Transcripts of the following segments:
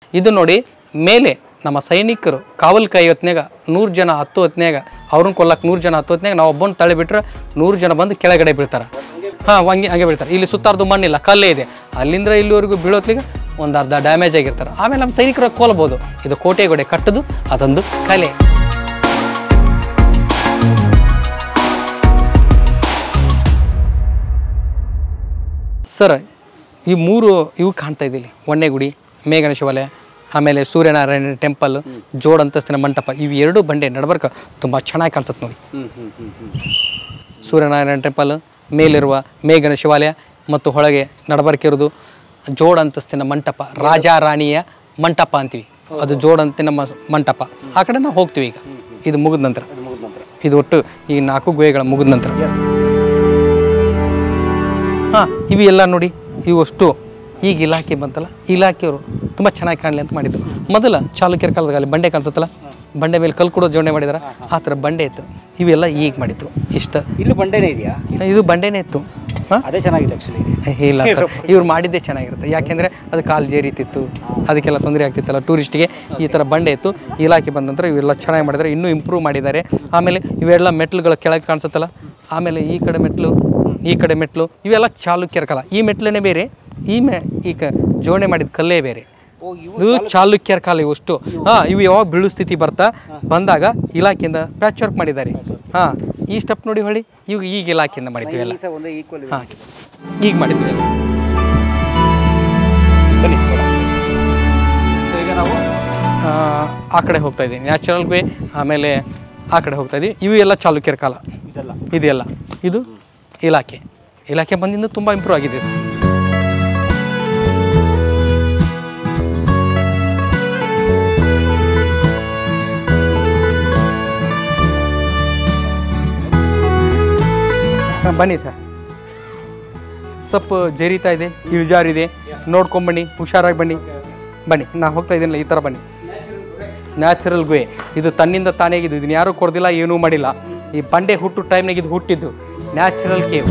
ಇದು ನೋಡಿ ಮೇಲೆ ನಮ್ಮ ಸೈನಿಕರು ಕಾವಲ್ ಕೈ ಹೊತ್ನ್ಯಾಗ ನೂರು ಜನ ಹತ್ತು ಹೊತ್ನ್ಯಾಗ ಅವ್ರನ್ನ ಕೊಲ್ಲಕ್ಕೆ ನೂರು ಜನ ಹತ್ತು ಹೊತ್ನ್ಯಾಗ ನಾವು ಒಬ್ಬನ ತಳ್ಳಿ ಬಿಟ್ರೆ ನೂರು ಜನ ಬಂದು ಕೆಳಗಡೆ ಬೀಳ್ತಾರೆ ಹಾಂ ಹಂಗೆ ಹಂಗೆ ಬೀಳ್ತಾರೆ ಇಲ್ಲಿ ಸುತ್ತಾರ್ದು ಮಣ್ಣಿಲ್ಲ ಕಲ್ಲೇ ಇದೆ ಅಲ್ಲಿಂದ ಇಲ್ಲಿವರೆಗೂ ಬೀಳೋತ್ಲಿಗೆ ಒಂದು ಅರ್ಧ ಡ್ಯಾಮೇಜ್ ಆಗಿರ್ತಾರೆ ಆಮೇಲೆ ನಮ್ಮ ಸೈನಿಕರು ಕೊಲ್ಬೋದು ಇದು ಕೋಟೆ ಗೋಡೆ ಕಟ್ಟೋದು ಅದೊಂದು ಕಲೆ ಸರ್ ಈ ಮೂರು ಇವು ಕಾಣ್ತಾ ಇದ್ದಿಲ್ಲಿ ಹೊನ್ನೆಗುಡಿ ಮೇಘನ ಶಿವಾಲಯ ಆಮೇಲೆ ಸೂರ್ಯನಾರಾಯಣ ಟೆಂಪಲ್ ಜೋಡ್ ಅಂತಸ್ತಿನ ಮಂಟಪ ಇವು ಎರಡು ಬಂಡೆ ನಡ್ಬರ್ಕ ತುಂಬ ಚೆನ್ನಾಗಿ ಕಾಣಿಸುತ್ತೆ ನೋಡಿ ಸೂರ್ಯನಾರಾಯಣ ಟೆಂಪಲ್ ಮೇಲಿರುವ ಮೇಘನ ಶಿವಾಲಯ ಮತ್ತು ಒಳಗೆ ನಡಬರ್ಕಿರೋದು ಜೋಡ್ ಅಂತಸ್ತಿನ ಮಂಟಪ ರಾಜ ರಾಣಿಯ ಮಂಟಪ ಅಂತೀವಿ ಅದು ಜೋಡ್ ಅಂತಿನ ಮ- ಮಂಟಪ ಆ ಕಡೆ ನಾವು ಹೋಗ್ತೀವಿ ಈಗ ಇದು ಮುಗಿದ ನಂತರ ಇದು ಒಟ್ಟು ಈ ನಾಲ್ಕು ಗುಹೆಗಳ ಮುಗಿದ ನಂತರ ಹಾಂ ಇವು ಎಲ್ಲ ನೋಡಿ ಇವು ಅಷ್ಟು ಈಗ ಇಲಾಖೆ ಬಂತಲ್ಲ ಇಲಾಖೆಯವರು ತುಂಬ ಚೆನ್ನಾಗಿ ಕಾಣಲಿ ಅಂತ ಮಾಡಿದ್ದು ಮೊದಲ ಚಾಲುಕ್ಯರ ಕಾಲದಾಗ ಅಲ್ಲಿ ಬಂಡೆ ಕಾಣಿಸುತ್ತಲ್ಲ ಬಂಡೆ ಮೇಲೆ ಕಲ್ಲು ಕೂಡ ಜೋಡಣೆ ಮಾಡಿದಾರೆ ಆ ಥರ ಬಂಡೆ ಇತ್ತು ಇವೆಲ್ಲ ಈಗ ಮಾಡಿದ್ದು ಇಷ್ಟ ಇಲ್ಲಿ ಬಂಡೆನೇ ಇದೆಯಾ ಇದು ಬಂಡೆನೇ ಇತ್ತು ಹಾಂ ಅದೇ ಚೆನ್ನಾಗಿದೆ ಆಕ್ಚುಲಿ ಇಲ್ಲ ಸರ್ ಇವ್ರು ಮಾಡಿದ್ದೇ ಚೆನ್ನಾಗಿರುತ್ತೆ ಯಾಕೆಂದರೆ ಅದು ಕಾಲು ಜೇರಿತಿತ್ತು ಅದಕ್ಕೆಲ್ಲ ತೊಂದರೆ ಆಗ್ತಿತ್ತಲ್ಲ ಟೂರಿಸ್ಟಿಗೆ ಈ ಥರ ಬಂಡೆ ಇತ್ತು ಇಲಾಖೆ ಬಂದ ನಂತರ ಇವೆಲ್ಲ ಚೆನ್ನಾಗಿ ಮಾಡಿದ್ದಾರೆ ಇನ್ನೂ ಇಂಪ್ರೂವ್ ಮಾಡಿದ್ದಾರೆ ಆಮೇಲೆ ಇವೆಲ್ಲ ಮೆಟ್ಲುಗಳು ಕೆಳಗೆ ಕಾಣಿಸುತ್ತಲ್ಲ ಆಮೇಲೆ ಈ ಕಡೆ ಮೆಟ್ಲು ಈ ಕಡೆ ಮೆಟ್ಲು ಇವೆಲ್ಲ ಚಾಲುಕ್ಯರ ಕಾಲ ಈ ಮೆಟ್ಲೇ ಬೇರೆ ಈ ಮೆ ಈ ಕ ಜೋಡಣೆ ಮಾಡಿದ ಕಲ್ಲೇ ಬೇರೆ ಓ ಇವು ಇದು ಚಾಲುಕ್ಯರ ಕಾಲ ಇವಷ್ಟು ಹಾಂ ಇವು ಯಾವಾಗ ಬೀಳು ಸ್ಥಿತಿ ಬರ್ತಾ ಬಂದಾಗ ಇಲಾಖೆಯಿಂದ ಪ್ಯಾಚ್ ವರ್ಕ್ ಮಾಡಿದ್ದಾರೆ ಹಾಂ ಈ ಸ್ಟೆಪ್ ನೋಡಿ ಹೊಳಿ ಇವಾಗ ಈಗ ಇಲಾಖೆಯಿಂದ ಮಾಡಿದ್ವಿ ಎಲ್ಲ ಸಹ ಒಂದೇ ಈಕ್ವಲ್ ಇದೆ ಹಾಂ ಈಗ ಮಾಡಿದ್ವಿ ಎಲ್ಲ ಬನ್ನಿ ಸೊ ಈಗ ನಾವು ಆ, ಆ ಕಡೆ ಹೋಗ್ತಾ ಇದ್ದೀವಿ ನ್ಯಾಚುರಲ್ ವೇ ಆಮೇಲೆ ಆ ಕಡೆ ಹೋಗ್ತಾ ಇದ್ದೀವಿ ಇವು ಎಲ್ಲ ಚಾಲುಕ್ಯರ ಕಾಲ ಇದೆಲ್ಲ ಇದೆಲ್ಲ ಇದು ಇಲಾಖೆ ಇಲಾಖೆ ಬಂದಿಂದ ತುಂಬ ಇಂಪ್ರೂವ್ ಆಗಿದೆ ಸರ್ ಹಾಂ, ಬನ್ನಿ ಸರ್ ಸ್ವಲ್ಪ ಜರೀತಾ ಇದೆ ಇಳಿಜಾರಿದೆ ನೋಡ್ಕೊಂಬನ್ನಿ ಹುಷಾರಾಗಿ ಬನ್ನಿ ಬನ್ನಿ ನಾ ಹೋಗ್ತಾ ಇದ್ದೀನಲ್ಲ ಈ ಥರ ಬನ್ನಿ ನ್ಯಾಚುರಲ್ ಗುಹೆ ಇದು ತನ್ನಿಂದ ತಾನೇ ಇದು ಇದನ್ನ ಯಾರೂ ಕೊಡ್ದಿಲ್ಲ ಏನೂ ಮಾಡಿಲ್ಲ ಈ ಬಂಡೆ ಹುಟ್ಟು ಟೈಮ್ನಾಗ ಇದು ಹುಟ್ಟಿದ್ದು ನ್ಯಾಚುರಲ್ ಕೇವ್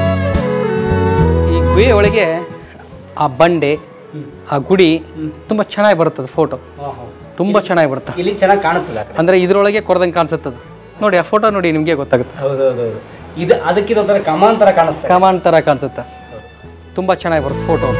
ಈ ಗುಹೆ ಒಳಗೆ ಆ ಬಂಡೆ ಆ ಗುಡಿ ತುಂಬ ಚೆನ್ನಾಗಿ ಬರುತ್ತದೆ ಫೋಟೋ ತುಂಬ ಚೆನ್ನಾಗಿ ಬರುತ್ತೆ ಇಲ್ಲಿ ಚೆನ್ನಾಗಿ ಕಾಣುತ್ತಿಲ್ಲ ಅಂದರೆ ಇದರೊಳಗೆ ಕೊಡ್ದಂಗೆ ಕಾಣಿಸುತ್ತದೆ ನೋಡಿ ಆ ಫೋಟೋ ನೋಡಿ ನಿಮಗೆ ಗೊತ್ತಾಗುತ್ತೆ ಹೌದು ಹೌದು ಹೌದು ಇದು ಅದಕ್ಕಿಂತ ಒಂಥರ ಕಮಾನ್ ಥರ ಕಾಣಿಸ್ತಾ ಕಮಾನ್ ಥರ ಕಾಣಿಸುತ್ತೆ ತುಂಬ ಚೆನ್ನಾಗಿ ಬರುತ್ತೆ ಫೋಟೋ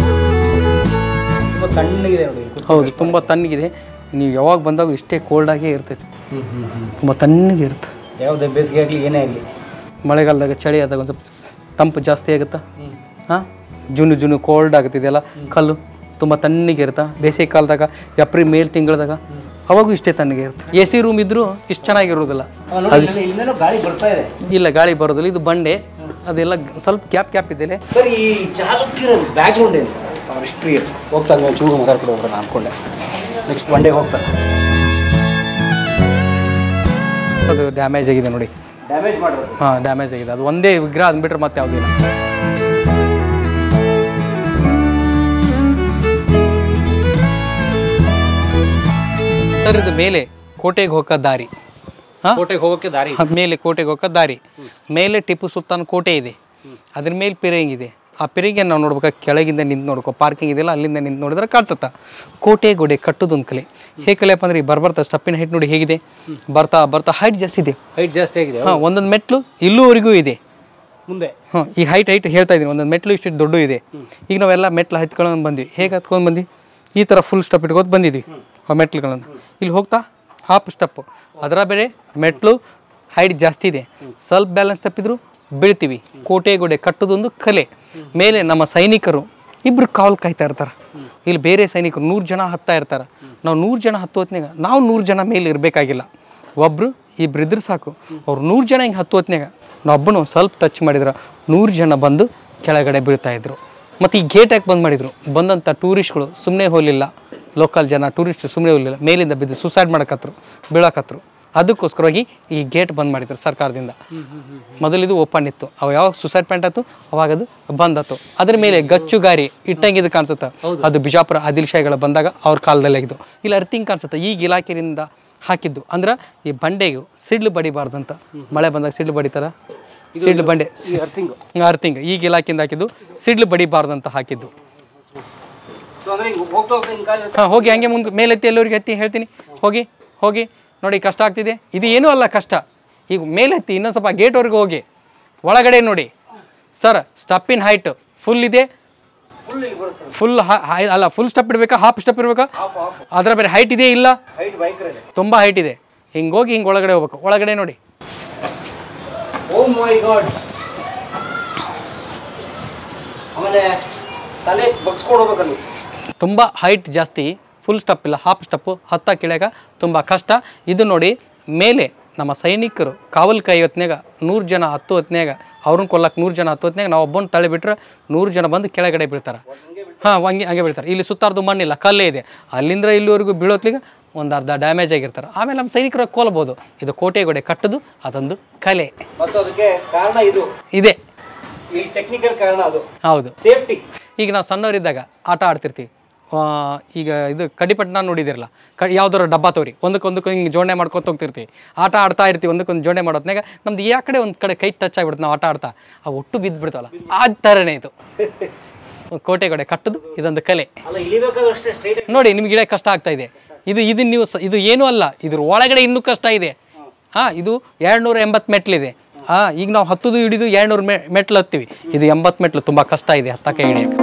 ತುಂಬ ತಣ್ಣಗಿದೆ ನೋಡಿ ಇಲ್ಲಿ ಹೌದು ತುಂಬ ತಣ್ಣಗಿದೆ ನೀವು ಯಾವಾಗ ಬಂದಾಗ ಇಷ್ಟೇ ಕೋಲ್ಡಾಗೇ ಇರ್ತೈತಿ ತುಂಬ ತಣ್ಣಗೆ ಇರುತ್ತೆ ಯಾವುದೇ ಬೇಸಿಗೆ ಆಗಲಿ ಏನೇ ಆಗಲಿ ಮಳೆಗಾಲದಾಗ ಚಳಿ ಆದಾಗ ಒಂದು ಸ್ವಲ್ಪ ತಂಪು ಜಾಸ್ತಿ ಆಗುತ್ತಾ ಹಾಂ ಜುನು ಜುನು ಕೋಲ್ಡ್ ಆಗುತ್ತಿದೆಯಲ್ಲ ಕಲ್ಲು ತುಂಬ ತಣ್ಣಗೆ ಇರುತ್ತಾ ಬೇಸಿಗೆ ಕಾಲದಾಗ ಏಪ್ರಿಲ್ ಮೇಲ್ ತಿಂಗಳದಾಗ ಅವಾಗೂ ಇಷ್ಟೇ ತಣ್ಣಗೆ ಇರುತ್ತೆ ಎ ಸಿ ರೂಮ್ ಇದ್ದರೂ ಇಷ್ಟು ಚೆನ್ನಾಗಿರೋದಿಲ್ಲ ಇಲ್ಲೇನೋ ಗಾಳಿ ಬರ್ತಾ ಇದೆ ಇಲ್ಲ ಗಾಳಿ ಬರೋದಿಲ್ಲ ಇದು ಬಂಡೆ ಅದೆಲ್ಲ ಸ್ವಲ್ಪ ಗ್ಯಾಪ್ ಗ್ಯಾಪ್ ಇದೆಯಲ್ಲ ಸರ್ ಈ ಚಾಲುಕ್ಯರ ಬ್ಯಾಕ್ಗ್ರೌಂಡ್ ಏನು ಸರ್ ಅವ್ರ ಹಿಸ್ಟ್ರಿ ಹೋಗ್ತಾ ಇದ್ಮೇಲೆ ಚೂರು ಮಾತಾಡ್ಕೊಂಡು ಹೋಗ್ಬಿಡೋಣ ಅನ್ಕೊಂಡೆ ನೆಕ್ಸ್ಟ್ ಒನ್ ಡೇ ಹೋಗ್ತಾರೆ ಅದು ಡ್ಯಾಮೇಜ್ ಆಗಿದೆ ನೋಡಿ ಡ್ಯಾಮೇಜ್ ಮಾಡಿರೋದು ಹಾಂ ಡ್ಯಾಮೇಜ್ ಆಗಿದೆ ಅದು ಒಂದೇ ವಿಗ್ರಹ ಅಂದ್ಬಿಟ್ರೆ ಮತ್ತೆ ಯಾವುದಿಲ್ಲ ಸರ್ ಇದು ಮೇಲೆ ಕೋಟೆಗೆ ಹೋಗೋ ದಾರಿ ಹಾಂ ಕೋಟೆಗೆ ಹೋಗೋಕ್ಕೆ ದಾರಿ ಮೇಲೆ ಕೋಟೆಗೆ ಹೋಗೋ ದಾರಿ ಮೇಲೆ ಟಿಪ್ಪು ಸುಲ್ತಾನ್ ಕೋಟೆ ಇದೆ ಅದ್ರ ಮೇಲೆ ಪಿರಂಗಿ ಇದೆ ಆ ಪಿರಂಗಿ ನಾವು ನೋಡ್ಬೇಕಾದ್ರೆ ಕೆಳಗಿಂದ ನಿಂತು ನೋಡ್ಕೋ ಪಾರ್ಕಿಂಗ್ ಇದೆಯಲ್ಲ ಅಲ್ಲಿಂದ ನಿಂತು ನೋಡಿದ್ರೆ ಕಾಣಿಸುತ್ತಾ ಕೋಟೆ ಗೋಡೆ ಕಟ್ಟೋದೊಂದು ಕಲೆ ಹೇಗೆ ಕಲೆಯಪ್ಪ ಅಂದ್ರೆ ಈ ಬರ್ಬರ್ತಾ ಸ್ಟಪ್ಪಿನ ಹೈಟ್ ನೋಡಿ ಹೇಗಿದೆ ಬರ್ತಾ ಬರ್ತಾ ಹೈಟ್ ಜಾಸ್ತಿ ಇದೆ ಹೈಟ್ ಜಾಸ್ತಿ ಆಗಿದೆ ಹಾಂ ಒಂದೊಂದು ಮೆಟ್ಲು ಇಲ್ಲೂವರೆಗೂ ಇದೆ ಮುಂದೆ ಹಾಂ ಈ ಹೈಟ್ ಹೈಟ್ ಹೇಳ್ತಾ ಇದ್ದೀನಿ ಒಂದೊಂದು ಮೆಟ್ಲು ಇಷ್ಟು ದೊಡ್ಡ ಇದೆ ಈಗ ನಾವೆಲ್ಲ ಮೆಟ್ಲು ಹತ್ಕೊಂಡು ಬಂದ್ವಿ ಹೇಗೆ ಹತ್ಕೊಂಡು ಬಂದ್ವಿ ಈ ಥರ ಫುಲ್ ಸ್ಟೆಪ್ ಇಟ್ಕೋತ ಬಂದಿದ್ವಿ ಆ ಮೆಟ್ಲುಗಳನ್ನು ಇಲ್ಲಿ ಹೋಗ್ತಾ ಹಾಫ್ ಸ್ಟೆಪ್ಪು ಅದರ ಬೇರೆ ಮೆಟ್ಲು ಹೈಟ್ ಜಾಸ್ತಿ ಇದೆ ಸ್ವಲ್ಪ ಬ್ಯಾಲೆನ್ಸ್ ತಪ್ಪಿದ್ರು ಬೀಳ್ತೀವಿ ಕೋಟೆ ಗೋಡೆ ಕಟ್ಟೋದೊಂದು ಕಲೆ ಮೇಲೆ ನಮ್ಮ ಸೈನಿಕರು ಇಬ್ರು ಕಾವಲು ಕಾಯ್ತಾ ಇರ್ತಾರೆ ಇಲ್ಲಿ ಬೇರೆ ಸೈನಿಕರು ನೂರು ಜನ ಹತ್ತಾ ಇರ್ತಾರೆ ನಾವು ನೂರು ಜನ ಹತ್ತು ಹೊತ್ನ್ಯಾಗ ನಾವು ನೂರು ಜನ ಮೇಲೆ ಇರಬೇಕಾಗಿಲ್ಲ ಒಬ್ಬರು ಇಬ್ರು ಇದ್ರೆ ಸಾಕು ಅವ್ರು ನೂರು ಜನ ಹಿಂಗೆ ಹತ್ತು ಹೊತ್ನ್ಯಾಗ ನಾವೊಬ್ಬನು ಸ್ವಲ್ಪ ಟಚ್ ಮಾಡಿದ್ರೆ ನೂರು ಜನ ಬಂದು ಕೆಳಗಡೆ ಬೀಳ್ತಾ ಇದ್ರು ಮತ್ತು ಈ ಗೇಟ್ ಯಾಕೆ ಬಂದ್ ಮಾಡಿದ್ರು ಬಂದಂಥ ಟೂರಿಸ್ಟ್ಗಳು ಸುಮ್ಮನೆ ಹೋಗಲಿಲ್ಲ ಲೋಕಲ್ ಜನ ಟೂರಿಸ್ಟ್ ಸುಮ್ಮನೆ ಹೋಗಲಿಲ್ಲ ಮೇಲಿಂದ ಬಿದ್ದು ಸುಸೈಡ್ ಮಾಡಕತ್ರು ಬೀಳಕತ್ರು ಅದಕ್ಕೋಸ್ಕರವಾಗಿ ಈ ಗೇಟ್ ಬಂದ್ ಮಾಡಿದ್ರು ಸರ್ಕಾರದಿಂದ ಮೊದಲಿದು ಓಪನ್ ಇತ್ತು ಅವ ಯಾವಾಗ ಸುಸೈಡ್ ಪಾಯಿಂಟ್ ಆಯ್ತು ಅವಾಗ ಅದು ಬಂದ್ ಆಯ್ತು ಅದ್ರ ಮೇಲೆ ಗಚ್ಚುಗಾರಿ ಇಟ್ಟಂಗಿದ್ದು ಕಾಣಿಸುತ್ತೆ ಅದು ಬಿಜಾಪುರ ಆದಿಲ್ ಶಾಹಿಗಳ ಬಂದಾಗ ಅವ್ರ ಕಾಲದಲ್ಲಿ ಆಗಿದ್ದು ಇಲ್ಲಿ ಅರ್ಥಿಂಗ್ ಕಾಣಿಸುತ್ತೆ ಈಗ ಇಲಾಖೆಯಿಂದ ಹಾಕಿದ್ದು ಅಂದ್ರೆ ಈ ಬಂಡೆಗೆ ಸಿಡ್ಲು ಬಡಿಬಾರ್ದಂತ ಮಳೆ ಬಂದಾಗ ಸಿಡ್ಲು ಬಡಿತಾರ ಸಿಡ್ಲು ಬಂಡೆ ಅರ್ಥಿಂಗ್ ಈಗ ಇಲಾಖೆಯಿಂದ ಹಾಕಿದ್ದು ಸಿಡ್ಲು ಬಡಿಬಾರ್ದಂತ ಹಾಕಿದ್ದು ಅಂದ್ರೆ ಹಿಂಗ್ ಹೋಗ್ತಾ ಹೋಗ್ತಾ ಹಿಂಗ್ ಕಾಲು ಹಾಂ ಹೋಗಿ ಹಂಗೆ ಮುಂದೆ ಮೇಲೆತ್ತಿ ಎಲ್ಲರಿಗೆ ಎತ್ತಿ ಹೇಳ್ತೀನಿ ಹೋಗಿ ಹೋಗಿ ನೋಡಿ ಕಷ್ಟ ಆಗ್ತಿದೆ ಇದು ಏನೂ ಅಲ್ಲ ಕಷ್ಟ ಈಗ ಮೇಲೆತ್ತಿ ಇನ್ನೊಂದು ಸ್ವಲ್ಪ ಗೇಟ್ವರೆಗೆ ಹೋಗಿ ಒಳಗಡೆ ನೋಡಿ ಸರ್ ಸ್ಟಪ್ಪಿನ ಹೈಟ್ ಫುಲ್ ಇದೆ ಫುಲ್ ಇಲ್ಲಿ ಬರುತ್ತೆ ಸರ್ ಫುಲ್ ಅಲ್ಲ ಫುಲ್ ಸ್ಟೆಪ್ ಇಡಬೇಕಾ ಹಾಫ್ ಸ್ಟೆಪ್ ಇರಬೇಕಾ ಆಫ್ ಆಫ್ ಅದರ ಬೇರೆ ಹೈಟ್ ಇದೆ ಇಲ್ಲ ಹೈಟ್ ಭಯಂಕರ ಇದೆ ತುಂಬ ಹೈಟ್ ಇದೆ ಹಿಂಗೆ ಹೋಗಿ ಹಿಂಗೆ ಒಳಗಡೆ ಹೋಗ್ಬೇಕು ಒಳಗಡೆ ನೋಡಿ ಓ ಮೈ ಗಾಡ್ ಆಮೇಲೆ ತಲೆ ಬಗ್ಸ್ಕೊಂಡು ಹೋಗ್ಬೇಕಲ್ಲಿ ತುಂಬ ಹೈಟ್ ಜಾಸ್ತಿ ಫುಲ್ ಸ್ಟಪ್ ಇಲ್ಲ ಹಾಫ್ ಸ್ಟಪ್ಪು ಹತ್ತ ಕೆಳಗ ತುಂಬ ಕಷ್ಟ ಇದು ನೋಡಿ ಮೇಲೆ ನಮ್ಮ ಸೈನಿಕರು ಕಾವಲ್ ಕೈ ಹೊತ್ನ್ಯಾಗ ನೂರು ಜನ ಹತ್ತು ಹೊತ್ನ್ಯಾಗ ಅವ್ರನ್ನ ಕೊಲ್ಲಕ್ಕೆ ನೂರು ಜನ ಹತ್ತು ಹೊತ್ನ್ಯಾಗ ನಾವು ಒಬ್ಬನ ತಳ್ಳಿ ಬಿಟ್ರೆ ನೂರು ಜನ ಬಂದು ಕೆಳಗಡೆ ಬೀಳ್ತಾರೆ ಹಾಂ ಹಂಗೆ ಹಂಗೆ ಬೀಳ್ತಾರೆ ಇಲ್ಲಿ ಸುತ್ತಾರ್ದು ಮಣ್ಣಿಲ್ಲ ಕಲ್ಲೇ ಇದೆ ಅಲ್ಲಿಂದ ಇಲ್ಲಿವರೆಗೂ ಬೀಳೋತ್ಲಿಗೆ ಒಂದು ಅರ್ಧ ಡ್ಯಾಮೇಜ್ ಆಗಿರ್ತಾರೆ ಆಮೇಲೆ ನಮ್ಮ ಸೈನಿಕರು ಕೊಲ್ಬೋದು ಇದು ಕೋಟೆಗೋಡೆ ಕಟ್ಟೋದು ಅದೊಂದು ಕಲೆ ಮತ್ತು ಅದಕ್ಕೆ ಕಾರಣ ಇದು ಇದೆ ಈ ಟೆಕ್ನಿಕಲ್ ಕಾರಣ ಅದು ಹೌದು ಸೇಫ್ಟಿ ಈಗ ನಾವು ಸಣ್ಣವರಿದ್ದಾಗ ಆಟ ಆಡ್ತಿರ್ತೀವಿ ಆ, ಈಗ ಇದು ಕಡಿಪಟ್ಟಣ ನೋಡಿದಿರಲ್ಲ ಕ ಯಾವ್ದಾರು ಡಬ್ಬ ತೋರಿ ಒಂದಕ್ಕೊಂದಕ್ಕೆ ಹಿಂಗೆ ಜೋಡಣೆ ಮಾಡ್ಕೊತ ಹೋಗ್ತಿರ್ತೀವಿ ಆಟ ಆಡ್ತಾ ಇರ್ತೀವಿ ಒಂದಕ್ಕೊಂದು ಜೋಡಣೆ ಮಾಡೋತ್ನಾಗ ನಮ್ದು ಯಾ ಕಡೆ ಒಂದು ಕಡೆ ಕೈ ಟಚ್ ಆಗಿಬಿಡುತ್ತೆ ನಾವು ಆಟ ಆಡ್ತಾ ಆ ಒಟ್ಟು ಬಿದ್ದು ಬಿಡ್ತಾವಲ್ಲ ಆ ಥರನೇ ಇದು ಕೋಟೆ ಕಡೆ ಕಟ್ಟೋದು ಇದೊಂದು ಕಲೆ ಅಲ್ಲ ಇಳಿಬೇಕಾದ್ರೆ ಅಷ್ಟೇ ಸ್ಟ್ರೈಟ್ ನೋಡಿ ನಿಮ್ಗೆ ಇಡಕ್ಕೆ ಕಷ್ಟ ಆಗ್ತಾ ಇದೆ ಇದು ಇದು ನೀವು ಸ- ಇದು ಏನೂ ಅಲ್ಲ ಇದ್ರ ಒಳಗಡೆ ಇನ್ನೂ ಕಷ್ಟ ಇದೆ ಹಾಂ ಇದು ಎರಡುನೂರ ಎಂಬತ್ತು ಮೆಟ್ಲಿದೆ ಹಾಂ ಈಗ ನಾವು ಹತ್ತುದು ಹಿಡಿದು ಎರಡುನೂರು ಮೆ ಮೆಟ್ಲು ಹತ್ತೀವಿ ಇದು ಎಂಬತ್ತು ಮೆಟ್ಲು ತುಂಬ ಕಷ್ಟ ಇದೆ ಹತ್ತಕ್ಕೆ ಹಿಡಿಯಕ್ಕೆ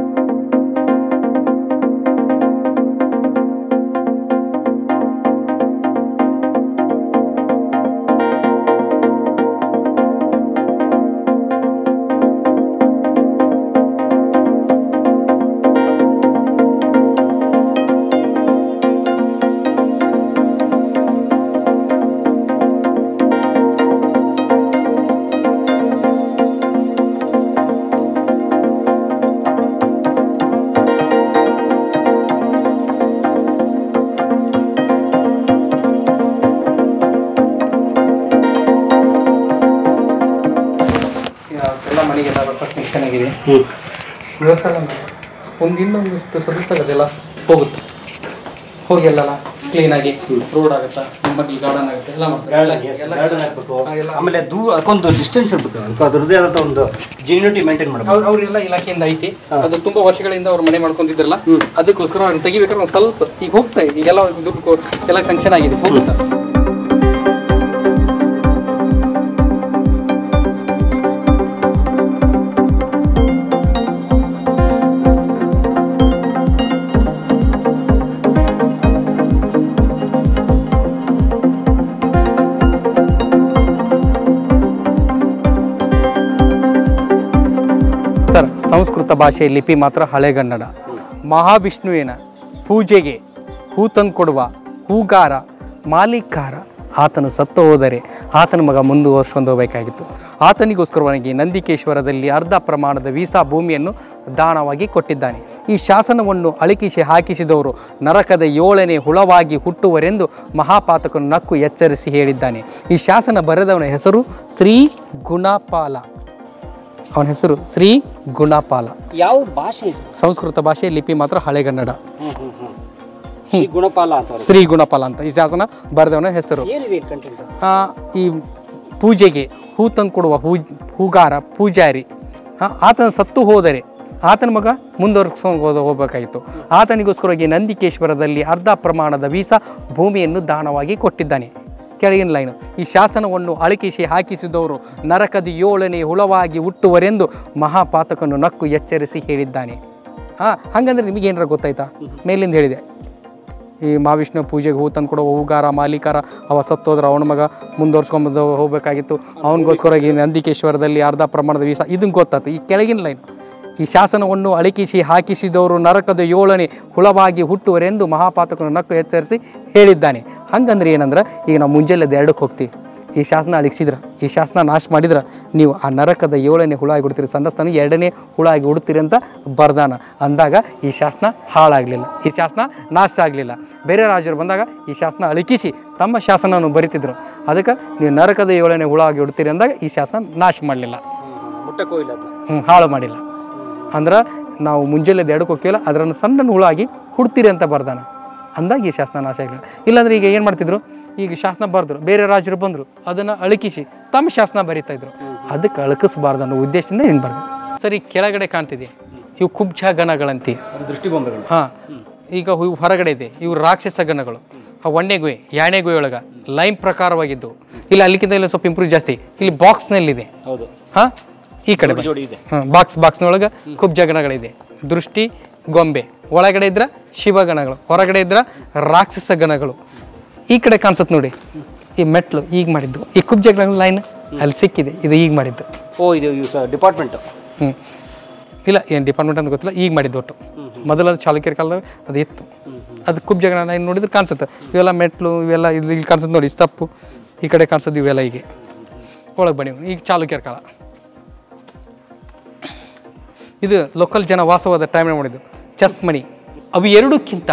ಎಲ್ಲ ಮನೆಗೆಲ್ಲ ಬರ್ಪಟ್ಟು ಚೆನ್ನಾಗಿದೆ ಇವತ್ತಲ್ಲ ಒಂದು ಇನ್ನೊಂದು ಸದಸ್ಯಗದೆಲ್ಲ ಹೋಗುತ್ತೆ ಹೋಗಿ ಎಲ್ಲಲ್ಲ ಕ್ಲೀನಾಗಿ ರೋಡ್ ಆಗುತ್ತಾ ನಿಮ್ಮಲ್ಲಿ ಗಾರ್ಡನ್ ಆಗುತ್ತೆ ಎಲ್ಲ ಮಾಡ್ತಾರೆ ಎಲ್ಲ ಗಾರ್ಡನ್ ಹಾಕ್ಬೇಕು ಎಲ್ಲ ಆಮೇಲೆ ದೂರ ಅದಕ್ಕೊಂದು ಡಿಸ್ಟೆನ್ಸ್ ಇರ್ಬೇಕು ಅದಕ್ಕೆ ಅದ್ರದ್ದೇ ಆದಂಥ ಒಂದು ಜಿನ್ಯೂಟಿ ಮೇಂಟೈನ್ ಮಾಡಬೇಕು ಅವ್ರ ಅವರೆಲ್ಲ ಇಲಾಖೆಯಿಂದ ಐತಿ ಅದು ತುಂಬಾ ವರ್ಷಗಳಿಂದ ಅವ್ರು ಮನೆ ಮಾಡ್ಕೊಂಡಿದ್ರಲ್ಲ ಅದಕ್ಕೋಸ್ಕರ ಅವ್ರನ್ನ ತೆಗಿಬೇಕಾದ್ರೆ ಒಂದು ಸ್ವಲ್ಪ ಈಗ ಹೋಗ್ತಾ ಇದೆ ಈಗೆಲ್ಲ ದುಡ್ಡು ಕೊ- ಎಲ್ಲ ಸ್ಯಾಂಕ್ಷನ್ ಆಗಿದೆ ಹೋಗುತ್ತಾ ಸರ್ ಸಂಸ್ಕೃತ ಭಾಷೆ ಲಿಪಿ ಮಾತ್ರ ಹಳೆಗನ್ನಡ ಮಹಾವಿಷ್ಣುವಿನ ಪೂಜೆಗೆ ಹೂ ತಂದು ಕೊಡುವ ಹೂಗಾರ ಮಾಲೀಕಾರ ಆತನು ಸತ್ತು ಹೋದರೆ ಆತನ ಮಗ ಮುಂದುವರ್ಸ್ಕೊಂಡು ಹೋಗಬೇಕಾಗಿತ್ತು ಆತನಿಗೋಸ್ಕರವಾಗಿ ನಂದಿಕೇಶ್ವರದಲ್ಲಿ ಅರ್ಧ ಪ್ರಮಾಣದ ವೀಸಾ ಭೂಮಿಯನ್ನು ದಾನವಾಗಿ ಕೊಟ್ಟಿದ್ದಾನೆ ಈ ಶಾಸನವನ್ನು ಅಳಿಕಿಸಿ ಹಾಕಿಸಿದವರು ನರಕದ ಏಳನೇ ಹುಳವಾಗಿ ಹುಟ್ಟುವರೆಂದು ಮಹಾಪಾತಕನು ನಕ್ಕು ಎಚ್ಚರಿಸಿ ಹೇಳಿದ್ದಾನೆ ಈ ಶಾಸನ ಬರೆದವನ ಹೆಸರು ಶ್ರೀ ಗುಣಪಾಲ ಅವನ ಹೆಸರು ಶ್ರೀ ಗುಣಪಾಲ ಯಾವ ಭಾಷೆ ಇದು ಸಂಸ್ಕೃತ ಭಾಷೆ ಲಿಪಿ ಮಾತ್ರ ಹಳೆಗನ್ನಡ ಹ್ಮ್ ಹ್ಮ್ ಹ್ಮ್ ಶ್ರೀ ಗುಣಪಾಲ ಅಂತ ಅವ್ರು. ಶ್ರೀ ಗುಣಪಾಲ ಅಂತ ಈ ಶಾಸನ ಬರೆದವನ ಹೆಸರು ಏನಿದೆ ಕಂಟೆಂಟ್ ಆ, ಈ ಪೂಜೆಗೆ ಹೂ ತಂದು ಕೊಡುವ ಹೂ ಹೂಗಾರ ಪೂಜಾರಿ ಆ, ಆತನ ಸತ್ತು ಹೋದರೆ ಆತನ ಮಗ ಮುಂದುವರ್ಸ್ಕೊಂಡು ಹೋಗಬೇಕಾಗಿತ್ತು ಆತನಿಗೋಸ್ಕರವಾಗಿ ನಂದಿಕೇಶ್ವರದಲ್ಲಿ ಅರ್ಧ ಪ್ರಮಾಣದ ವೀಸಾ ಭೂಮಿಯನ್ನು ದಾನವಾಗಿ ಕೊಟ್ಟಿದ್ದಾನೆ ಕೆಳಗಿನ ಲೈನು ಈ ಶಾಸನವನ್ನು ಅಳಿಕಿಸಿ ಹಾಕಿಸಿದವರು ನರಕದ ಏಳನೇ ಹುಳವಾಗಿ ಹುಟ್ಟುವರೆಂದು ಮಹಾಪಾತಕನು ನಕ್ಕು ಎಚ್ಚರಿಸಿ ಹೇಳಿದ್ದಾನೆ ಹಾಂ ಹಾಗಂದ್ರೆ ನಿಮಗೇನಾರ ಗೊತ್ತಾಯ್ತಾ ಮೇಲಿಂದ ಹೇಳಿದೆ ಈ ಮಹಾವಿಷ್ಣು ಪೂಜೆಗೆ ಹೂ ತಂದು ಕೊಡೋ ಹೂಗಾರ ಮಾಲೀಕಾರ ಅವ ಸತ್ತೋದ್ರೆ ಅವನ ಮಗ ಮುಂದುವರ್ಸ್ಕೊಂಬಂದು ಹೋಗಬೇಕಾಗಿತ್ತು ಅವನಿಗೋಸ್ಕರ ಈ ನಂದಿಕೇಶ್ವರದಲ್ಲಿ ಅರ್ಧ ಪ್ರಮಾಣದ ವೀಸಾ ಇದನ್ನು ಗೊತ್ತಾಯ್ತು ಈ ಕೆಳಗಿನ ಲೈನ್ ಈ ಶಾಸನವನ್ನು ಅಳಿಕಿಸಿ ಹಾಕಿಸಿದವರು ನರಕದ ಏಳನೇ ಹುಳವಾಗಿ ಹುಟ್ಟುವರೆಂದು ಮಹಾಪಾತಕನು ನಕ್ಕು ಎಚ್ಚರಿಸಿ ಹೇಳಿದ್ದಾನೆ ಹಂಗಂದ್ರೆ ಏನಂದ್ರೆ ಈಗ ನಾವು ಮುಂಜಾನೆ ಎರಡಕ್ಕೆ ಹೋಗ್ತೀವಿ ಈ ಶಾಸನ ಅಳಿಸಿದ್ರ ಈ ಶಾಸನ ನಾಶ ಮಾಡಿದ್ರೆ ನೀವು ಆ ನರಕದ ಏಳನೇ ಹುಳ ಆಗಿ ಹುಡ್ತೀರಿ ಸಂಡಸ್ತಾನ ಎರಡನೇ ಹುಳ ಆಗಿ ಹುಡ್ತೀರಿ ಅಂತ ಬರ್ದಾನ ಅಂದಾಗ ಈ ಶಾಸನ ಹಾಳಾಗಲಿಲ್ಲ ಈ ಶಾಸನ ನಾಶ ಆಗಲಿಲ್ಲ ಬೇರೆ ರಾಜರು ಬಂದಾಗ ಈ ಶಾಸನ ಅಳಿಕಿಸಿ ತಮ್ಮ ಶಾಸನವನ್ನು ಬರಿತಿದ್ರು ಅದಕ್ಕೆ ನೀವು ನರಕದ ಏಳನೇ ಹುಳ ಆಗಿ ಹುಡ್ತೀರಿ ಅಂದಾಗ ಈ ಶಾಸನ ನಾಶ ಮಾಡಲಿಲ್ಲ ಮುಟ್ಟಕ್ಕೂ ಇಲ್ಲ ಅದನ್ನ ಹ್ಮ್, ಹಾಳು ಮಾಡಿಲ್ಲ ಅಂದ್ರೆ ನಾವು ಮುಂಜಾನೆ ಎಡಕ್ಕೆ ಹೋಗ್ತೀವಲ್ಲ ಅದರನ್ನು ಸಣ್ಣ ಹುಳ ಆಗಿ ಹುಡ್ತೀರಿ ಅಂತ ಬರ್ದಾನ ಅಂದಾಗ ಈ ಶಾಸನ ನಾಶ ಆಗಲಿಲ್ಲ ಇಲ್ಲಾಂದ್ರೆ ಈಗ ಏನು ಮಾಡ್ತಿದ್ರು ಈಗ ಶಾಸನ ಬರೆದ್ರು ಬೇರೆ ರಾಜರು ಬಂದರು ಅದನ್ನು ಅಳಕಿಸಿ ತಮ್ಮ ಶಾಸನ ಬರೀತಾ ಇದ್ರು ಅದಕ್ಕೆ ಅಳಕಿಸಬಾರ್ದು ಅನ್ನೋ ಉದ್ದೇಶದಿಂದ ಏನು ಬರ್ದು ಸರಿ ಕೆಳಗಡೆ ಕಾಣ್ತಿದೆ ಇವು ಕುಬ್ಜ ಗಣಗಳಂತಿ ಅದು ದೃಷ್ಟಿಬೊಂಬೆಗಳು ಹಾಂ ಈಗ ಇವು ಹೊರಗಡೆ ಇದೆ ಇವು ರಾಕ್ಷಸ ಗಣಗಳು ಆ ಒಂಡೆಗುವೆ ಯಾಣೆಗುವೆ ಒಳಗ ಲೈನ್ ಪ್ರಕಾರವಾಗಿದ್ದು ಇಲ್ಲಿ ಅಲ್ಲಿಗಿಂತ ಇಲ್ಲ ಸ್ವಲ್ಪ ಇಂಪ್ರೂವ್ ಜಾಸ್ತಿ ಇಲ್ಲಿ ಬಾಕ್ಸ್ನಲ್ಲಿದೆ ಹೌದು ಹಾಂ ಈ ಕಡೆ ಬನ್ನಿ. ಜೋಡಿ ಇದೆ ಹಾಂ ಬಾಕ್ಸ್ ಬಾಕ್ಸ್ನೊಳಗೆ ಕುಬ್ಜ ಗಣಗಳಿದೆ ದೃಷ್ಟಿ ಗೊಂಬೆ ಒಳಗಡೆ ಇದ್ರ ಶಿವಗಣಗಳು ಹೊರಗಡೆ ಇದ್ರ ರಾಕ್ಷಸ ಗಣಗಳು ಈ ಕಡೆ ಕಾಣಿಸುತ್ತೆ ನೋಡಿ ಈ ಮೆಟ್ಲು ಈಗ ಮಾಡಿದ್ದು ಈ ಕುಬ್ಜ ಗಣಗಳ ಲೈನ್ ಅಲ್ಲಿ ಸಿಕ್ಕಿದೆ ಇದು ಈಗ ಮಾಡಿದ್ದು ಓ ಇದು ಡಿಪಾರ್ಟ್ಮೆಂಟ್ ಹ್ಞೂ ಇಲ್ಲ ಏನು ಡಿಪಾರ್ಟ್ಮೆಂಟ್ ಅಂತ ಗೊತ್ತಿಲ್ಲ ಈಗ ಮಾಡಿದ್ದು ಒಟ್ಟು ಮೊದಲು ಅದು ಚಾಲುಕ್ಯರ ಕಾಲದಾಗ ಅದು ಇತ್ತು ಅದು ಕುಬ್ಜ ಗಣ ಲೈನ್ ನೋಡಿದ್ರೆ ಕಾಣಿಸುತ್ತೆ ಇವೆಲ್ಲ ಮೆಟ್ಲು ಇವೆಲ್ಲ ಇದು ಇಲ್ಲಿ ಕಾಣಿಸುತ್ತೆ ನೋಡಿ ಸ್ಟಪ್ಪು ಈ ಕಡೆ ಕಾಣಿಸೋದು ಇವೆಲ್ಲ ಹೀಗೆ ಒಳಗೆ ಬನ್ನಿ ಈಗ ಚಾಲುಕ್ಯರ ಕಾಲ ಇದು ಲೋಕಲ್ ಜನ ವಾಸವಾದ ಟೈಮ್ ಮಾಡಿದ್ದು ಚೆಸ್ ಮಣಿ ಅವು ಎರಡಕ್ಕಿಂತ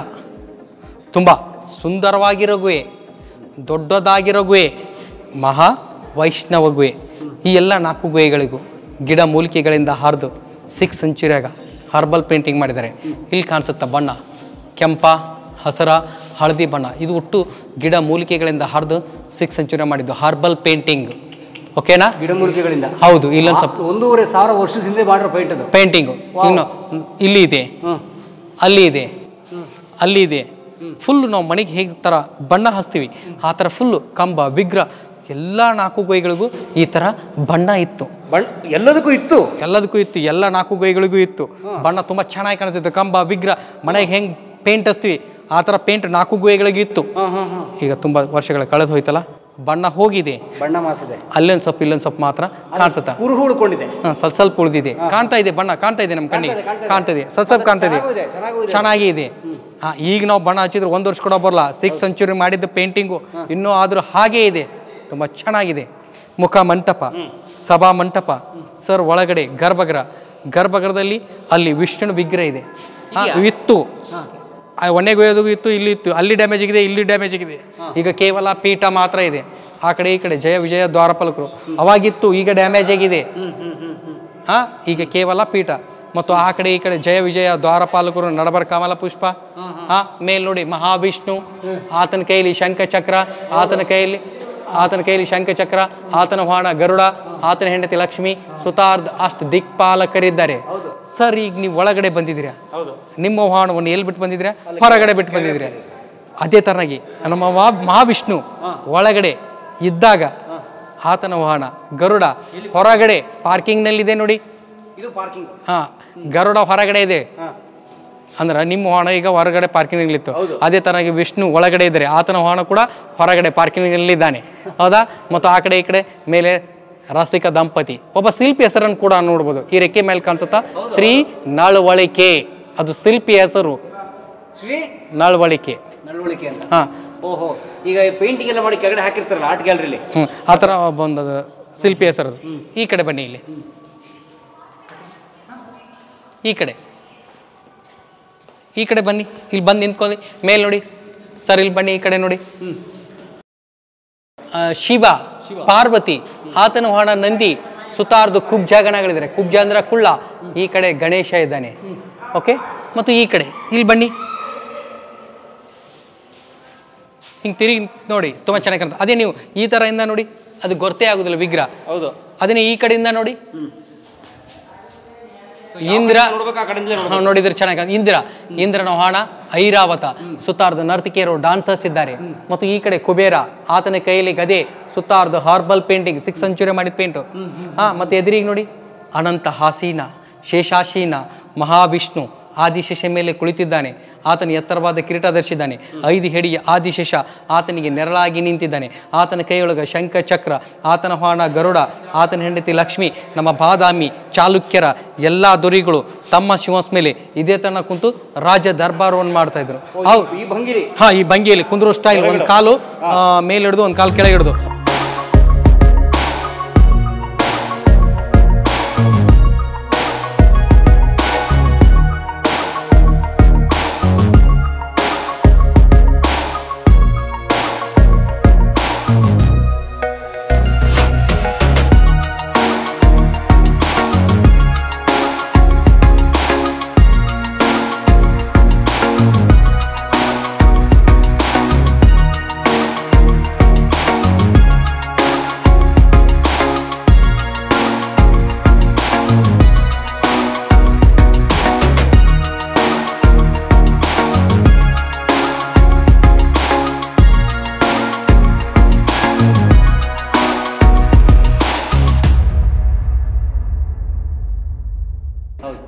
ತುಂಬ ಸುಂದರವಾಗಿರೋ ಗುಹೆ ದೊಡ್ಡದಾಗಿರೋ ಗುಹೆ ಮಹಾ ವೈಷ್ಣವ ಗುಹೆ ಈ ಎಲ್ಲ ನಾಲ್ಕು ಗುಹೆಗಳಿಗೂ ಗಿಡ ಮೂಲಿಕೆಗಳಿಂದ ಹರಿದು ಸಿಕ್ಸ್ ಸೆಂಚುರಿಯಾಗ ಹರ್ಬಲ್ ಪೇಂಟಿಂಗ್ ಮಾಡಿದ್ದಾರೆ ಇಲ್ಲಿ ಕಾಣಿಸುತ್ತೆ ಬಣ್ಣ ಕೆಂಪ ಹಸರ ಹಳದಿ ಬಣ್ಣ ಇದು ಒಟ್ಟು ಗಿಡ ಮೂಲಿಕೆಗಳಿಂದ ಹರಿದು ಸಿಕ್ಸ್ ಸೆಂಚುರಿ ಮಾಡಿದ್ದು ಹರ್ಬಲ್ ಪೇಂಟಿಂಗ್ ಓಕೆನಾ ಗಿಡಮೂಲಿಕೆಗಳಿಂದ ಹೌದು ಇಲ್ಲೊಂದು ಸ್ವಲ್ಪ ಒಂದೂವರೆ ಸಾವಿರ ವರ್ಷದ ಹಿಂದೆ ಮಾಡಿರೋ ಪೈಂಟ್ ಅದು ಪೇಂಟಿಂಗು ಇನ್ನು ಇಲ್ಲಿ ಇದೆ ಹ್ಮ್ ಅಲ್ಲಿ ಇದೆ ಅಲ್ಲಿ ಇದೆ ಫುಲ್ ನಾವು ಮನೆಗೆ ಹೇಗೆ ಥರ ಬಣ್ಣ ಹಚ್ತೀವಿ ಆ ಥರ ಫುಲ್ಲು ಕಂಬ ವಿಗ್ರಹ ಎಲ್ಲ ನಾಲ್ಕು ಗೊಯ್ಗಳಿಗೂ ಈ ಥರ ಬಣ್ಣ ಇತ್ತು ಬಣ್ಣ ಎಲ್ಲದಕ್ಕೂ ಇತ್ತು ಎಲ್ಲದಕ್ಕೂ ಇತ್ತು ಎಲ್ಲ ನಾಲ್ಕು ಗೊಯ್ಗಳಿಗೂ ಇತ್ತು ಬಣ್ಣ ತುಂಬ ಚೆನ್ನಾಗಿ ಕಾಣಿಸ್ತಿತ್ತು ಕಂಬ ವಿಗ್ರಹ ಮನೆಗೆ ಹೆಂಗೆ ಪೇಂಟ್ ಹಚ್ತೀವಿ ಆ ಥರ ಪೇಂಟ್ ನಾಲ್ಕು ಗುಹೆಗಳಿಗೆ ಇತ್ತು ಹಾಂ ಹಾಂ ಹಾಂ ಈಗ ತುಂಬ ವರ್ಷಗಳ ಕಳೆದು ಹೋಯ್ತಲ್ಲ ಬಣ್ಣ ಹೋಗಿದೆ ಬಣ್ಣ ಮಾಸದೆ ಅಲ್ಲೊಂದು ಸ್ವಲ್ಪ ಇಲ್ಲೊಂದು ಸ್ವಲ್ಪ ಮಾತ್ರ ಕಾಣಿಸುತ್ತಾ ಕುರುಹು ಉಳ್ಕೊಂಡಿದೆ ಹಾಂ ಸ್ವಲ್ಪ ಸ್ವಲ್ಪ ಉಳಿದಿದೆ ಕಾಣ್ತಾ ಇದೆ ಬಣ್ಣ ಕಾಣ್ತಾ ಇದೆ ನಮ್ಮ ಕಣ್ಣಿಗೆ ಕಾಣ್ತಾ ಇದೆ ಸ್ವಲ್ಪ ಸ್ವಲ್ಪ ಕಾಣ್ತಾ ಇದೆ ಚೆನ್ನಾಗೂ ಇದೆ ಚೆನ್ನಾಗೂ ಇದೆ ಚೆನ್ನಾಗಿ ಇದೆ ಹಾಂ ಈಗ ನಾವು ಬಣ್ಣ ಹಚ್ಚಿದ್ರೆ ಒಂದು ವರ್ಷ ಕೂಡ ಬರಲ್ಲ ಸಿಕ್ಸ್ ಸೆಂಚುರಿ ಮಾಡಿದ್ದ ಪೇಂಟಿಂಗು ಇನ್ನೂ ಆದರೂ ಹಾಗೇ ಇದೆ ತುಂಬ ಚೆನ್ನಾಗಿದೆ ಮುಖ ಮಂಟಪ ಸಭಾ ಮಂಟಪ ಸರ್ ಒಳಗಡೆ ಗರ್ಭಗೃಹ ಗರ್ಭಗೃಹದಲ್ಲಿ ಅಲ್ಲಿ ವಿಷ್ಣು ವಿಗ್ರಹ ಇದೆ ಹಾ, ಇತ್ತು ಆ ಒಣೆಗೊಯ್ಯೋದು ಇತ್ತು ಇಲ್ಲಿ ಇತ್ತು ಅಲ್ಲಿ ಡ್ಯಾಮೇಜ್ ಆಗಿದೆ ಇಲ್ಲಿ ಡ್ಯಾಮೇಜ್ ಆಗಿದೆ ಈಗ ಕೇವಲ ಪೀಠ ಮಾತ್ರ ಇದೆ ಆ ಕಡೆ ಈ ಕಡೆ ಜಯ ವಿಜಯ ದ್ವಾರಪಾಲಕರು ಅವಾಗಿತ್ತು ಈಗ ಡ್ಯಾಮೇಜ್ ಆಗಿದೆ ಹ್ಮ್ ಹ್ಮ್ ಹ್ಮ್ ಹ್ಮ್ ಹಾ ಈಗ ಕೇವಲ ಪೀಠ ಮತ್ತು ಆ ಕಡೆ ಈ ಕಡೆ ಜಯ ವಿಜಯ ದ್ವಾರಪಾಲಕರು ನಡಬರ್ ಕಮಲ ಪುಷ್ಪ ಹಾ ಮೇಲ್ ನೋಡಿ ಮಹಾವಿಷ್ಣು ಆತನ ಕೈಯಲ್ಲಿ ಶಂಖಚಕ್ರ ಆತನ ಕೈಯಲ್ಲಿ ಆತನ ಕೈಯಲ್ಲಿ ಶಂಖಚಕ್ರ ಆತನ ವಾಹನ ಗರುಡ ಆತನ ಹೆಂಡತಿ ಲಕ್ಷ್ಮಿ ಸುತಾರ್ಧ ಅಷ್ಟು ದಿಕ್ಪಾಲಕರಿದ್ದಾರೆ ಸರ್ ಈಗ ನೀವು ಒಳಗಡೆ ಬಂದಿದ್ದೀರಾ ಹೌದು ನಿಮ್ಮ ವಾಹನವನ್ನು ಎಲ್ಲಿ ಬಿಟ್ಟು ಬಂದಿದ್ದೀರಾ ಹೊರಗಡೆ ಬಿಟ್ಟು ಬಂದಿದ್ದೀರಾ ಅದೇ ತರನಾಗಿ ನಮ್ಮ ಮಹಾ- ಮಹಾವಿಷ್ಣು ಒಳಗಡೆ ಇದ್ದಾಗ ಆತನ ವಾಹನ ಗರುಡ ಹೊರಗಡೆ ಪಾರ್ಕಿಂಗ್ನಲ್ಲಿದೆ ನೋಡಿ ಇದು ಪಾರ್ಕಿಂಗ್ ಹಾ ಗರುಡ ಹೊರಗಡೆ ಇದೆ ಹಾಂ ಅಂದ್ರೆ ನಿಮ್ಮ ವಾಹನ ಈಗ ಹೊರಗಡೆ ಪಾರ್ಕಿಂಗ್ನಲ್ಲಿತ್ತು ಹೌದು. ಅದೇ ತರನಾಗಿ ವಿಷ್ಣು ಒಳಗಡೆ ಇದ್ದಾರೆ ಆತನ ವಾಹನ ಕೂಡ ಹೊರಗಡೆ ಪಾರ್ಕಿಂಗ್ನಲ್ಲಿದ್ದಾನೆ ಹೌದಾ ಮತ್ತು ಆ ಕಡೆ ಈ ಕಡೆ ಮೇಲೆ ರಸಿಕ ದಂಪತಿ ಒಬ್ಬ ಶಿಲ್ಪಿ ಹೆಸರನ್ನು ಕೂಡ ನೋಡ್ಬೋದು ಈ ರೆಕ್ಕೆ ಮೇಲೆ ಕಾಣಿಸುತ್ತಾ ಶ್ರೀ ನಳವಳಿಕೆ ಅದು ಶಿಲ್ಪಿ ಹೆಸರು ಶ್ರೀ ನಳವಳಿಕೆ ನಡವಳಿಕೆ ಅಂತ ಹಾ ಓಹೋ ಈಗ ಪೇಂಟಿಂಗ್ ಎಲ್ಲ ಮಾಡಿ ಕೆಳಗಡೆ ಹಾಕಿರ್ತಾರಲ್ಲ ಆರ್ಟ್ ಗ್ಯಾಲರಿಲಿ ಹ್ಮ್ ಆ ಥರ ಬಂದದ ಶಿಲ್ಪಿ ಹೆಸರು ಈ ಕಡೆ ಬನ್ನಿ ಇಲ್ಲಿ ಈ ಕಡೆ ಈ ಕಡೆ ಬನ್ನಿ ಇಲ್ಲಿ ಬಂದು ನಿಂತ್ಕೊಳ್ಳಿ ಮೇಲೆ ನೋಡಿ ಸರ್ ಇಲ್ಲಿ ಬನ್ನಿ ಈ ಕಡೆ ನೋಡಿ ಆ, ಶಿವ ಪಾರ್ವತಿ ಆತನ ವಾಹನ ನಂದಿ ಸುತ್ತಾರ್ದು ಕುಬ್ಜ ಗಣಗಳಿದ್ದಾರೆ ಕುಬ್ಜ ಅಂದ್ರೆ ಕುಳ್ಳ ಈ ಕಡೆ ಗಣೇಶ ಇದ್ದಾನೆ ಓಕೆ ಮತ್ತು ಈ ಕಡೆ ಇಲ್ಲಿ ಬನ್ನಿ ಹಿಂಗೆ ತಿರುಗಿ ನೋಡಿ ತುಂಬ ಚೆನ್ನಾಗಿ ಕಾಣುತ್ತೆ ಅದೇ ನೀವು ಈ ಥರ ಇಂದ ನೋಡಿ ಅದು ಗೊತ್ತೇ ಆಗುದಿಲ್ಲ ವಿಗ್ರಹ ಹೌದು ಅದನ್ನೇ ಈ ಕಡೆಯಿಂದ ನೋಡಿ ಇಂದ್ರ ನೋಡ್ಬೇಕು ಆ ಕಡೆಯಿಂದಲೇ ನೋಡ್ಬೇಕು ನಾವು ನೋಡಿದ್ರೆ ಚೆನ್ನಾಗಿ ಕಾಣ್- ಇಂದ್ರ ಇಂದ್ರನ ವಾಹನ ಐರಾವತ ಸುತ್ತಾರ್ಧ ನರ್ತಿಕೆಯರು ಡಾನ್ಸರ್ಸ್ ಇದ್ದಾರೆ ಮತ್ತು ಈ ಕಡೆ ಕುಬೇರ ಆತನ ಕೈಯಲ್ಲಿ ಗದೆ ಸುತ್ತಾರ್ಧ ಹಾರ್ಬಲ್ ಪೇಂಟಿಂಗ್ ಸಿಕ್ಸ್ ಸೆಂಚುರಿ ಮಾಡಿದ ಪೇಂಟು ಹಾ ಮತ್ತೆ ಎದುರಿಗೆ ನೋಡಿ ಅನಂತ ಹಾಸೀನ ಶೇಷಾಶೀನ ಮಹಾವಿಷ್ಣು ಆದಿಶೇಷ ಮೇಲೆ ಕುಳಿತಿದ್ದಾನೆ ಆತನ ಎತ್ತರವಾದ ಕಿರೀಟ ಧರಿಸಿದ್ದಾನೆ ಐದು ಹೆಡಿಯ ಆದಿಶೇಷ ಆತನಿಗೆ ನೆರಳಾಗಿ ನಿಂತಿದ್ದಾನೆ ಆತನ ಕೈಯೊಳಗ ಶಂಖ ಚಕ್ರ ಆತನ ವಾಹನ ಗರುಡ ಆತನ ಹೆಂಡತಿ ಲಕ್ಷ್ಮಿ ನಮ್ಮ ಬಾದಾಮಿ ಚಾಲುಕ್ಯರ ಎಲ್ಲ ದೊರೆಗಳು ತಮ್ಮ ಶಿವಸ್ ಮೇಲೆ ಇದೇ ತನ ಕುಂತು ರಾಜ ದರ್ಬಾರವನ್ನು ಮಾಡ್ತಾ ಇದ್ರು ಹೌದು ಈ ಭಂಗಿರಿ ಹಾ ಈ ಭಂಗಿಯಲ್ಲಿ ಕುಂದ್ರೋ ಸ್ಟೈಲ್ ಒಂದು ಕಾಲು ಮೇಲೆ ಹಿಡಿದು ಒಂದು ಕಾಲು ಕೆಳಗೆ ಹಿಡಿದು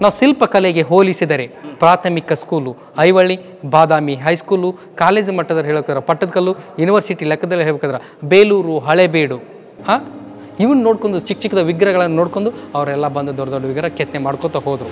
ನಾವು ಶಿಲ್ಪಕಲೆಗೆ ಹೋಲಿಸಿದರೆ ಪ್ರಾಥಮಿಕ school Aihole Badami high school college ಮಟ್ಟದಲ್ಲಿ ಹೇಳ್ಬೇಕಾದ್ರೆ ಪಟ್ಟದಕಲ್ಲು ಯೂನಿವರ್ಸಿಟಿ ಲೆಕ್ಕದಲ್ಲಿ ಹೇಳ್ಬೇಕಾದ್ರೆ ಬೇಲೂರು ಹಳೆಬೇಡು ಹಾಂ ಇವನ್ನ ನೋಡ್ಕೊಂಡು ಚಿಕ್ಕ ಚಿಕ್ಕದ ವಿಗ್ರಹಗಳನ್ನು ನೋಡ್ಕೊಂಡು ಅವರೆಲ್ಲ ಬಂದು ದೊಡ್ಡ ದೊಡ್ಡ ವಿಗ್ರಹ ಕೆತ್ತನೆ ಮಾಡ್ಕೊತ ಹೋದರು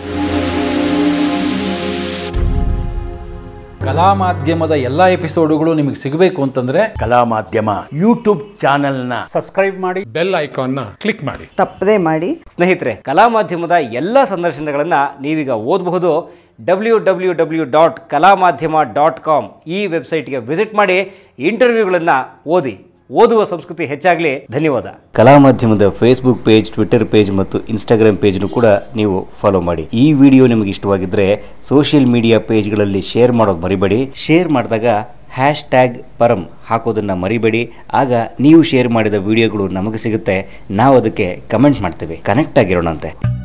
ಕಲಾ ಮಾಧ್ಯಮದ ಎಲ್ಲ ಎಪಿಸೋಡುಗಳು ನಿಮಗೆ ಸಿಗಬೇಕು ಅಂತಂದ್ರೆ ಕಲಾ ಮಾಧ್ಯಮ ಯೂಟ್ಯೂಬ್ ಚಾನೆಲ್ನ ಬೆಲ್ ಐಕಾನ್ನ ಕ್ಲಿಕ್ ಮಾಡಿ ತಪ್ಪದೇ ಮಾಡಿ ಸ್ನೇಹಿತರೆ ಕಲಾ ಮಾಧ್ಯಮದ ಎಲ್ಲ ಸಂದರ್ಶನಗಳನ್ನು ನೀವೀಗ ಓದಬಹುದು ಡಬ್ಲ್ಯೂ ಡಬ್ಲ್ಯೂ ಡಬ್ಲ್ಯೂ ಡಾಟ್ ಕಲಾ ಮಾಧ್ಯಮ ಡಾಟ್ ಕಾಮ್ ಈ ವೆಬ್ಸೈಟ್ಗೆ ವಿಸಿಟ್ ಮಾಡಿ ಇಂಟರ್ವ್ಯೂಗಳನ್ನು ಓದಿ ಓದುವ ಸಂಸ್ಕೃತಿ ಹೆಚ್ಚಾಗಲಿ ಧನ್ಯವಾದ ಕಲಾ ಮಾಧ್ಯಮದ ಫೇಸ್ಬುಕ್ ಪೇಜ್ ಟ್ವಿಟರ್ ಪೇಜ್ ಮತ್ತು ಇನ್ಸ್ಟಾಗ್ರಾಮ್ ಪೇಜ್ನು ಕೂಡ ನೀವು ಫಾಲೋ ಮಾಡಿ ಈ ವಿಡಿಯೋ ನಿಮಗೆ ಇಷ್ಟವಾಗಿದ್ದರೆ ಸೋಷಿಯಲ್ ಮೀಡಿಯಾ ಪೇಜ್ಗಳಲ್ಲಿ ಶೇರ್ ಮಾಡೋದು ಮರಿಬೇಡಿ ಶೇರ್ ಮಾಡಿದಾಗ ಹ್ಯಾಶ್ ಟ್ಯಾಗ್ ಪರಂ ಹಾಕೋದನ್ನು ಮರಿಬೇಡಿ ಆಗ ನೀವು ಶೇರ್ ಮಾಡಿದ ವಿಡಿಯೋಗಳು ನಮಗೆ ಸಿಗುತ್ತೆ ನಾವು ಅದಕ್ಕೆ ಕಮೆಂಟ್ ಮಾಡ್ತೇವೆ ಕನೆಕ್ಟ್ ಆಗಿರೋಣಂತೆ